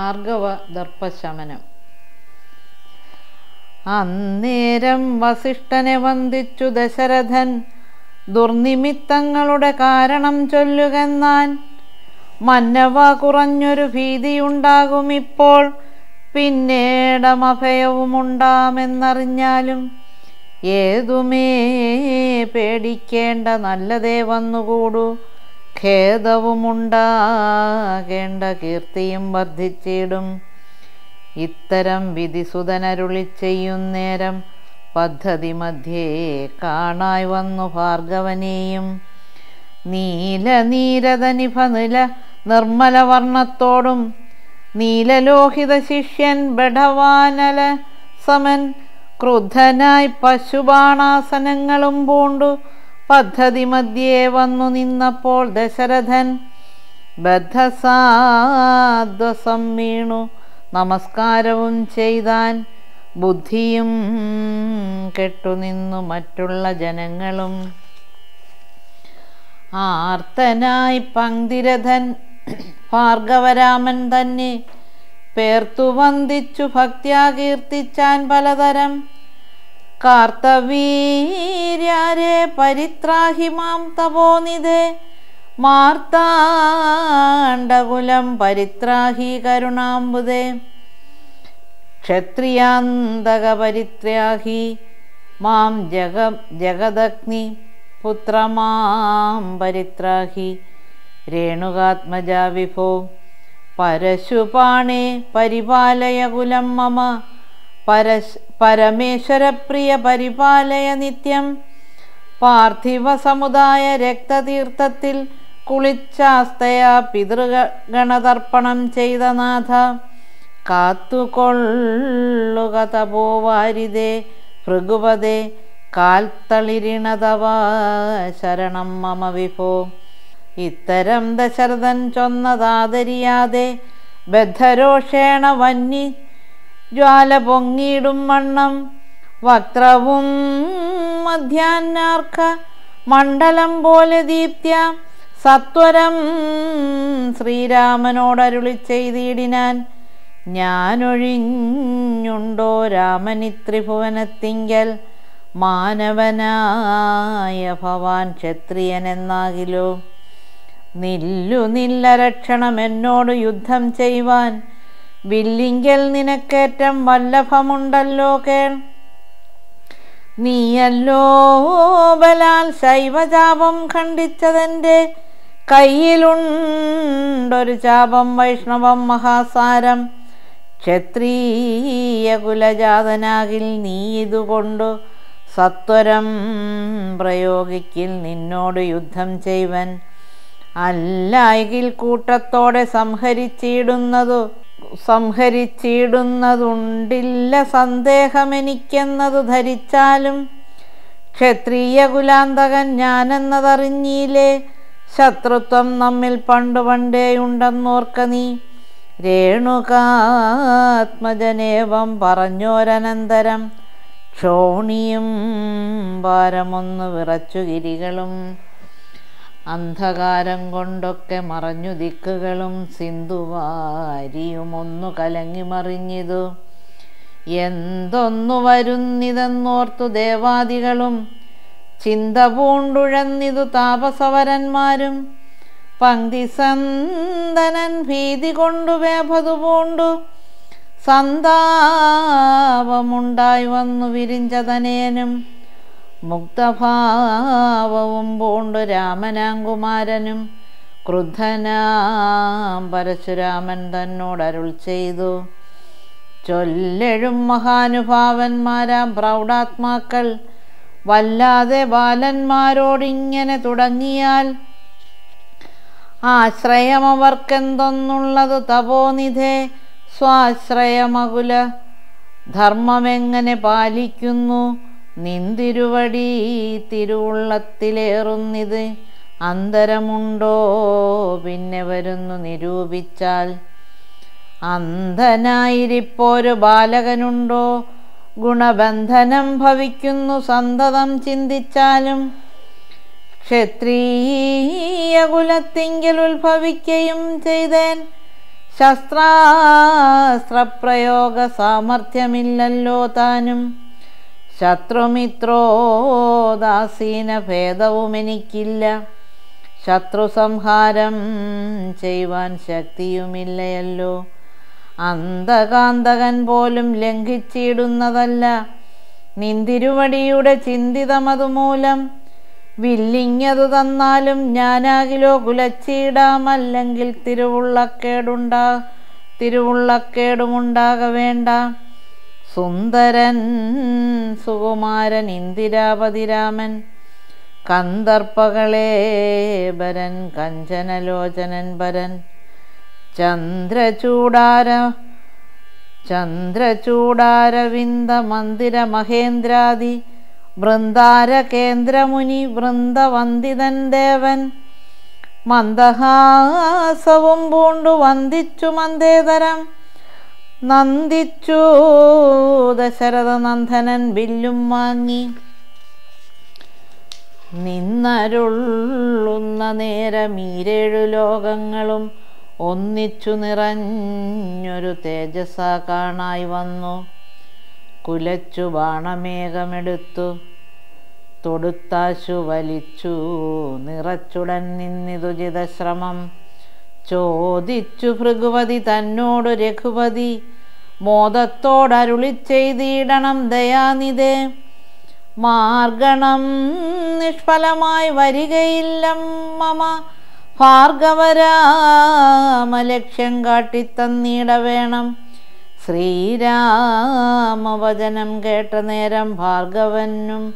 ഭാർഗവ ദർപ്പശമനം അന്നേരം വസിഷ്ഠനെ വന്ദിച്ചു ദശരഥൻ ദുർനിമിത്തങ്ങളുടെ കാരണം ചൊല്ലുകെന്നാൻ മന്നവ കുറഞ്ഞൊരു ഭീതിയുണ്ടാകും ഇപ്പോൾ പിന്നീടമഭയവുമുണ്ടാമെന്നറിഞ്ഞാലും ഏതുമേ പേടിക്കേണ്ട നല്ലതേ വന്നുകൂടൂ ഖേദവുമുണ്ടാകേണ്ട കീർത്തിയും വർദ്ധിച്ചിടും ഇത്തരം വിധിസുതനരുളി ചെയ്യുന്നേരം പദ്ധതി മധ്യേ കാണായി വന്നു ഭാർഗവനെയും നീല നീരതനിഭ നില നിർമ്മല വർണ്ണത്തോടും നീലലോഹിത ശിഷ്യൻ ബഡവാനല സമൻ ക്രുദ്ധനായി പശുബാണാസനങ്ങളും പൂണ്ടു പദ്ധതി മധ്യേ വന്നു നിന്നപ്പോൾ ദശരഥൻ ബദ്ധസാധ്വസം വീണു നമസ്കാരവും ചെയ്താൻ ബുദ്ധിയും കെട്ടുനിന്നു മറ്റുള്ള ജനങ്ങളും ആർത്തനായി പങ്ക്തിരഥൻ ഭാർഗവരാമൻ തന്നെ പേർത്തു വന്ദിച്ചു ഭക്ത്യാ കീർത്തിച്ചാൻ പലതരം കാർത്തവീര്യാരെ പരിത്രാഹി മാം തപോനിധേ മാർത്താണ്ഡകുലം പരിത്രാഹി കരുണാംബുദേ ക്ഷത്രിയാന്തക പരിത്രാഹി മാം ജഗ ജഗദഗ്നി പുത്രമാം പരിത്രാഹി രേണുകാത്മജ വിഭോ പരശുപാണേ പരിപാലയ കുലം മമ പരശ് പരമേശ്വരപ്രിയ പരിപാലയ നിത്യം പാർത്ഥിവ സമുദായ രക്തതീർത്ഥത്തിൽ കുളിച്ചാസ്തയാ പിതൃഗണതർപ്പണം ചെയ്ത നാഥ കാത്തുകൊള്ളുക തപോവാരിതേ ഭൃഗുപതേ കാൽത്തളിരിണതവ ശരണം മമ വിഭോ ഇത്തരം ദശരഥൻ ചൊന്നതാദരിയാതെ ബദ്ധരോഷേണ വന്നി ജ്വാല പൊങ്ങിയിടും വണ്ണം വക്രവും മധ്യാഹ്നാർക്ക മണ്ഡലം പോലെ ദീപ്ത്യ സത്വരം ശ്രീരാമനോടരുളി ചെയ്തിടിനാൻ ഞാനൊഴിഞ്ഞുണ്ടോ രാമനി ത്രിഭുവനത്തിങ്കൽ മാനവനായ ഭവാൻ ക്ഷത്രിയനെന്നാകിലോ നില്ലു നില്ലരക്ഷണം എന്നോട് യുദ്ധം ചെയ്യുവാൻ വില്ലിങ്കൽ നിനക്കേറ്റം വല്ലഭമുണ്ടല്ലോ കേൾ നീയല്ലോ ബലാൽ ശൈവചാപം ഖണ്ഡിച്ചതെൻ്റെ കയ്യിലുണ്ടൊരു ചാപം വൈഷ്ണവം മഹാസാരം ക്ഷത്രീയ കുലജാതനാകിൽ നീ ഇതുകൊണ്ടു സത്വരം പ്രയോഗിക്കിൽ നിന്നോട് യുദ്ധം ചെയ്വൻ അല്ലായെങ്കിൽ കൂട്ടത്തോടെ സംഹരിച്ചിടുന്നതു സംഹരിച്ചിടുന്നതുണ്ടില്ല സന്ദേഹമെനിക്കെന്നതു ധരിച്ചാലും ക്ഷത്രിയ കുലാന്തകൻ ഞാനെന്നതറിഞ്ഞീലേ ശത്രുത്വം നമ്മിൽ പണ്ടു പണ്ടേയുണ്ടെന്നോർക്ക നീ രേണുകാത്മജനേവം പറഞ്ഞോരനന്തരം ക്ഷോണിയും ഭാരമൊന്നു വിറച്ചു ഗിരികളും അന്ധകാരം കൊണ്ടൊക്കെ മറഞ്ഞു ദിക്കുകളും സിന്ധുവാരിയുമൊന്നു കലങ്ങി മറിഞ്ഞിതു എന്തൊന്നു വരുന്നിതെന്നോർത്തു ദേവാദികളും ചിന്ത പൂണ്ടുഴന്നിതു താപസവരന്മാരും പങ്ക്തിസന്തനൻ ഭീതി കൊണ്ടു വേഭതു പൂണ്ടു സന്താപമുണ്ടായി വന്നു വിരിഞ്ചതനയനും മുക്തഭാവവും പൂണ്ടു രാമനാങ്കുമാരനും ക്രുദ്ധനാം പരശുരാമൻ തന്നോടരുൾ ചെയ്തു ചൊല്ലെഴും മഹാനുഭാവന്മാരാം പ്രൗഢാത്മാക്കൾ വല്ലാതെ ബാലന്മാരോടിങ്ങനെ തുടങ്ങിയാൽ ആശ്രയമവർക്കെന്തൊന്നുള്ളതു തപോനിധേ സ്വാശ്രയമകുല ധർമ്മമെങ്ങനെ പാലിക്കുന്നു നിന്തിരുവടി തിരുവുള്ളത്തിലേറുന്നിത് അന്തരമുണ്ടോ പിന്നെ വരുന്നു നിരൂപിച്ചാൽ അന്ധനായിരിപ്പോരു ബാലകനുണ്ടോ ഗുണബന്ധനം ഭവിക്കുന്നു സന്തതം ചിന്തിച്ചാലും ക്ഷത്രീയ കുലത്തിങ്കിൽ ഉത്ഭവിക്കുകയും ചെയ്തേൻ ശസ്ത്രാസ്ത്രപ്രയോഗ സാമർഥ്യമില്ലല്ലോ താനും ശത്രുമിത്രോദാസീന ഭേദവും എനിക്കില്ല ശത്രു സംഹാരം ചെയ്യുവാൻ ശക്തിയുമില്ലയല്ലോ അന്തകാന്തകൻ പോലും ലംഘിച്ചിടുന്നതല്ല നിന്തിരുവടിയുടെ ചിന്തിതമതുമൂലം വില്ലിങ്ങതു തന്നാലും ഞാനാകിലോ കുലച്ചിടാമല്ലെങ്കിൽ തിരുവുള്ളക്കേടുണ്ടാ തിരുവുള്ളക്കേടുമുണ്ടാക വേണ്ട സുന്ദരൻ സുകുമാരൻ ഇന്ദിരാപതിരാമൻ കന്ദർപ്പകളേബരൻ കഞ്ചനലോചനൻ പരൻ ചന്ദ്രചൂടാര ചന്ദ്രചൂടാരവിന്ദ മന്ദിര മഹേന്ദ്രാദി വൃന്ദാര കേന്ദ്രമുനി വൃന്ദവന്ദിതൻ ദേവൻ മന്ദഹാസവും പൂണ്ടു വന്ദിച്ചു മന്ദേതരം നന്ദിച്ചു ദശരഥ നന്ദനൻ ബില്ലും വാങ്ങി നിന്നരുള്ളുന്ന നേരമീരേഴു ലോകങ്ങളും ഒന്നിച്ചു നിറഞ്ഞൊരു തേജസ്സ കാണായി വന്നു കുലച്ചു ബാണമേഘമെടുത്തു തൊടുത്താശു വലിച്ചു നിറച്ചുടൻ നിന്നിതുചിതശ്രമം ചോദിച്ചു ഭൃഗുപതി തന്നോടു രഘുപതി മോദത്തോടരുളി ചെയ്തിടണം ദയാനിതേ മാർഗണം നിഷ്ഫലമായി വരികയില്ലം മമ ഭാർഗവരാമലക്ഷ്യം കാട്ടിത്തന്നീട വേണം ശ്രീരാമവചനം കേട്ട നേരം ഭാർഗവനും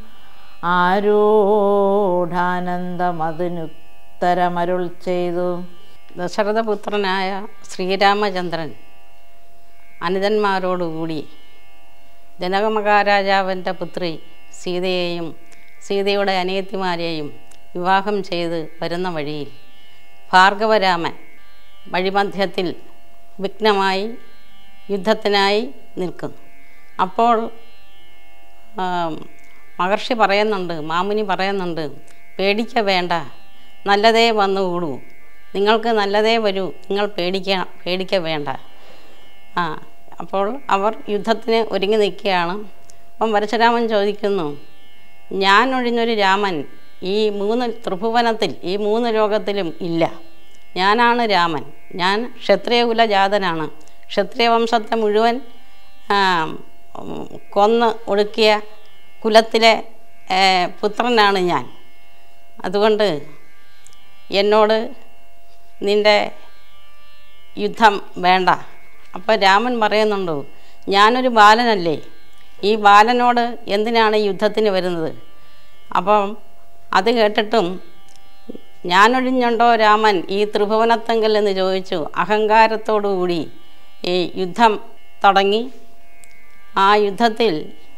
ആരൂഢാനന്ദമതിനുത്തരമരുൾ ചെയ്തു ദശരഥപുത്രനായ ശ്രീരാമചന്ദ്രൻ അനിതന്മാരോടുകൂടി ജനകമഹാരാജാവിൻ്റെ പുത്രി സീതയെയും സീതയുടെ അനിയത്തിമാരെയും വിവാഹം ചെയ്ത് വരുന്ന വഴിയിൽ ഭാർഗവരാമൻ വഴിമധ്യത്തിൽ വിഘ്നമായി യുദ്ധത്തിനായി നിൽക്കുന്നു അപ്പോൾ ആം, മഹർഷി പറയുന്നുണ്ട് മാമുനി പറയുന്നുണ്ട് പേടിക്ക വേണ്ട നല്ലതേ വന്നുകൂടൂ നിങ്ങൾക്ക് നല്ലതേ വരൂ നിങ്ങൾ പേടിക്ക പേടിക്ക വേണ്ട ആ അപ്പോൾ അവർ യുദ്ധത്തിന് ഒരുങ്ങി നിൽക്കുകയാണ് അപ്പം പരശുരാമൻ ചോദിക്കുന്നു ഞാൻ ഒഴിഞ്ഞൊരു രാമൻ ഈ മൂന്ന് ത്രിഭുവനത്തിൽ ഈ മൂന്ന് ലോകത്തിലും ഇല്ല ഞാനാണ് രാമൻ ഞാൻ ക്ഷത്രിയകുല ജാതനാണ് ക്ഷത്രിയ വംശത്തെ മുഴുവൻ ആ, ഉം, കൊന്ന് ഒടുക്കിയ കുലത്തിലെ ഏ, പുത്രനാണ് ഞാൻ അതുകൊണ്ട് എന്നോട് നിൻ്റെ യുദ്ധം വേണ്ട അപ്പോൾ രാമൻ പറയുന്നുണ്ടോ ഞാനൊരു ബാലനല്ലേ ഈ ബാലനോട് എന്തിനാണ് ഈ യുദ്ധത്തിന് വരുന്നത് അപ്പം അത് കേട്ടിട്ടും ഞാനൊഴിഞ്ഞുണ്ടോ രാമൻ ഈ ത്രിഭുവനത്തെങ്കിൽ എന്ന് ചോദിച്ചു അഹങ്കാരത്തോടു കൂടി ഈ യുദ്ധം തുടങ്ങി ആ യുദ്ധത്തിൽ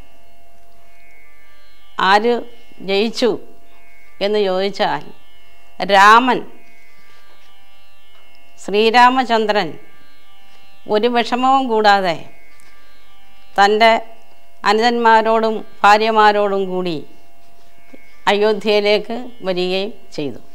ആര് ജയിച്ചു എന്ന് ചോദിച്ചാൽ രാമൻ ശ്രീരാമചന്ദ്രൻ ഒരു വിഷമവും കൂടാതെ തൻ്റെ അനുജന്മാരോടും ഭാര്യമാരോടും കൂടി അയോധ്യയിലേക്ക് വരികയും ചെയ്തു